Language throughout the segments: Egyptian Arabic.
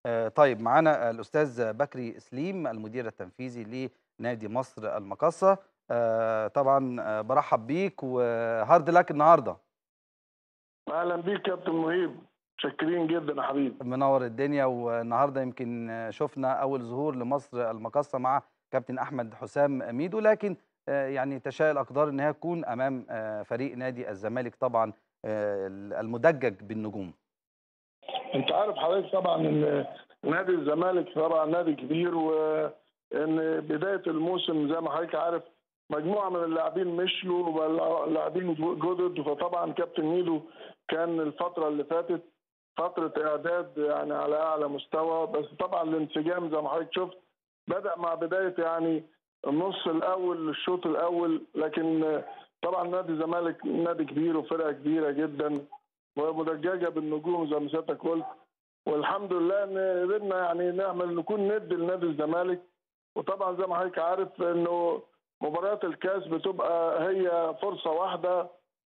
آه، طيب معانا الأستاذ بكري سليم المدير التنفيذي لنادي مصر المقاصة آه، طبعا آه، برحب بيك وهارد لك النهارده اهلا بيك كابتن مهيب متشكرين جدا يا حبيبي منور الدنيا والنهارده يمكن شفنا أول ظهور لمصر المقاصة مع كابتن أحمد حسام ميدو لكن آه، يعني تشاء الأقدار إن هي تكون أمام آه، فريق نادي الزمالك طبعا آه، المدجج بالنجوم انت عارف حضرتك طبعا ان نادي الزمالك طبعا نادي كبير وان بدايه الموسم زي ما حضرتك عارف مجموعه من اللاعبين مشيوا ولاعبين جدد فطبعا كابتن ميدو كان الفتره اللي فاتت فتره اعداد يعني على اعلى مستوى بس طبعا الانسجام زي ما حضرتك شفت بدا مع بدايه يعني النص الاول للشوط الاول لكن طبعا نادي الزمالك نادي كبير وفرقه كبيره جدا ومدججه بالنجوم زي ما سيادتك قلت والحمد لله ان قدرنا يعني نعمل نكون ند لنادي الزمالك وطبعا زي ما حضرتك عارف انه مباريات الكاس بتبقى هي فرصه واحده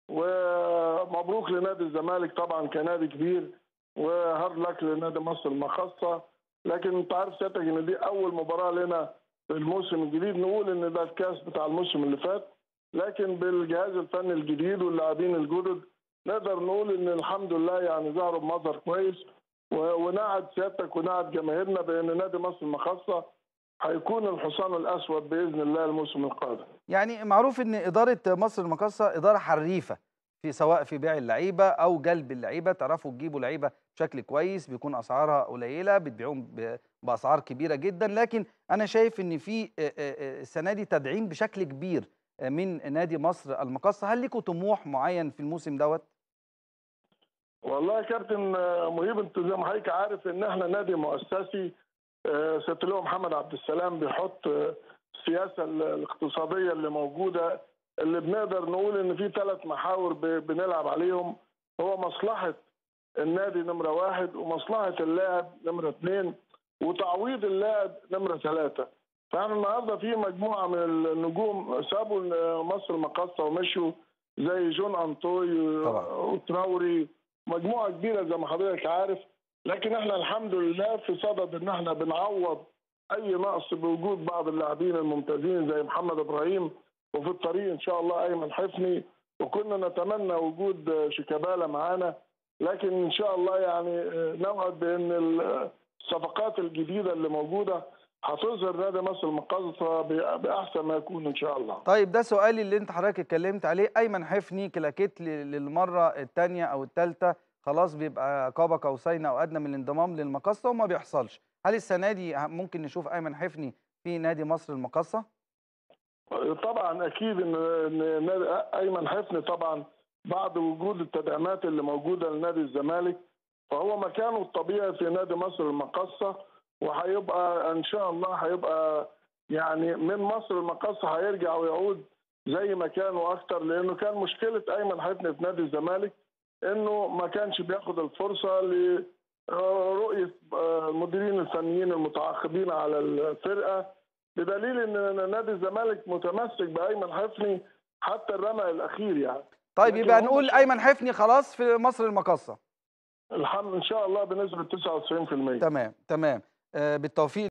ومبروك لنادي الزمالك طبعا كنادي كبير وهارد لك لنادي مصر المخصه لكن انت عارف سيادتك ان دي اول مباراه لنا في الموسم الجديد نقول ان ده الكاس بتاع الموسم اللي فات لكن بالجهاز الفني الجديد واللاعبين الجدد نقدر نقول ان الحمد لله يعني ظهروا بمظهر كويس ونعد سيادتك ونعد جماهيرنا بان نادي مصر المخصه هيكون الحصان الاسود باذن الله الموسم القادم. يعني معروف ان اداره مصر المقاصه اداره حريفه في سواء في بيع اللعيبه او جلب اللعيبه تعرفوا تجيبوا لعيبه بشكل كويس بيكون اسعارها قليله بتبيعوهم باسعار كبيره جدا لكن انا شايف ان في السنه دي تدعيم بشكل كبير من نادي مصر المقاصه هل لكم طموح معين في الموسم دوت؟ والله يا كابتن مهيب انت زي ما حضرتك عارف ان احنا نادي مؤسسي ست له محمد عبد السلام بيحط السياسه الاقتصاديه اللي موجوده اللي بنقدر نقول ان في ثلاث محاور بنلعب عليهم هو مصلحه النادي نمره واحد ومصلحه اللاعب نمره اثنين وتعويض اللاعب نمره ثلاثه. فاحنا النهارده في مجموعه من النجوم سابوا مصر المقاصه ومشوا زي جون انطوي وتراوري مجموعه كبيره زي ما حضرتك عارف لكن احنا الحمد لله في صدد ان احنا بنعوض اي نقص بوجود بعض اللاعبين الممتازين زي محمد ابراهيم وفي الطريق ان شاء الله ايمن حفني وكنا نتمنى وجود شيكابالا معانا لكن ان شاء الله يعني نوعد بان الصفقات الجديده اللي موجوده هتظهر نادي مصر المقاصه باحسن ما يكون ان شاء الله. طيب ده سؤالي اللي انت حضرتك اتكلمت عليه ايمن حفني كلاكيت للمره الثانيه او الثالثه خلاص بيبقى قاب قوسين او ادنى من الانضمام للمقاصه وما بيحصلش هل السنه دي ممكن نشوف ايمن حفني في نادي مصر المقاصه طبعا اكيد ان نادي ايمن حفني طبعا بعد وجود التدعيمات اللي موجوده لنادي الزمالك فهو مكانه الطبيعي في نادي مصر المقاصه وهيبقى ان شاء الله هيبقى يعني من مصر المقاصه هيرجع ويعود زي ما كان واكتر لانه كان مشكله ايمن حفني في نادي الزمالك انه ما كانش بياخد الفرصه لرؤيه المديرين الفنيين المتعاقبين على الفرقه بدليل ان نادي الزمالك متمسك بايمن حفني حتى الرمق الاخير يعني طيب يبقى نقول ايمن حفني خلاص في مصر المقاصه الحمد ان شاء الله بنسبه 99% تمام تمام آه بالتوفيق